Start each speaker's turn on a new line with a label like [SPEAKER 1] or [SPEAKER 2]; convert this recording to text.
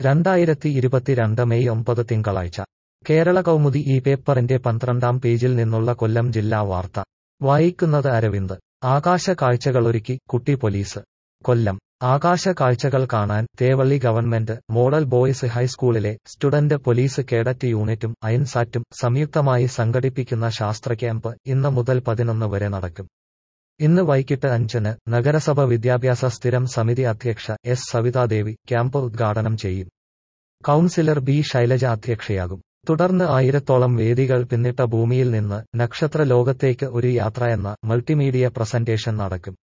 [SPEAKER 1] രണ്ടായിരത്തി ഇരുപത്തിരണ്ട് മെയ് ഒമ്പത് തിങ്കളാഴ്ച കേരള കൗമുദി ഈ പേപ്പറിന്റെ പന്ത്രണ്ടാം പേജിൽ നിന്നുള്ള കൊല്ലം ജില്ലാ വാർത്ത വായിക്കുന്നത് അരവിന്ദ് ആകാശ കാഴ്ചകളൊരുക്കി കുട്ടി പോലീസ് കൊല്ലം ആകാശ കാഴ്ചകൾ കാണാൻ തേവള്ളി ഗവൺമെന്റ് മോഡൽ ബോയ്സ് ഹൈസ്കൂളിലെ സ്റ്റുഡന്റ് പോലീസ് കേഡറ്റ് യൂണിറ്റും അയൻസാറ്റും സംയുക്തമായി സംഘടിപ്പിക്കുന്ന ശാസ്ത്ര ക്യാമ്പ് ഇന്ന് മുതൽ പതിനൊന്ന് വരെ നടക്കും ഇന്ന് വൈകിട്ട് അഞ്ചിന് നഗരസഭ വിദ്യാഭ്യാസ സ്ഥിരം സമിതി അധ്യക്ഷ എസ് സവിതാദേവി ക്യാമ്പ് ഉദ്ഘാടനം ചെയ്യും കൗൺസിലർ ബി ശൈലജ അധ്യക്ഷയാകും തുടർന്ന് ആയിരത്തോളം വേദികൾ പിന്നിട്ട ഭൂമിയിൽ നിന്ന് നക്ഷത്ര ലോകത്തേക്ക് ഒരു യാത്ര എന്ന മൾട്ടിമീഡിയ പ്രസന്റേഷൻ നടക്കും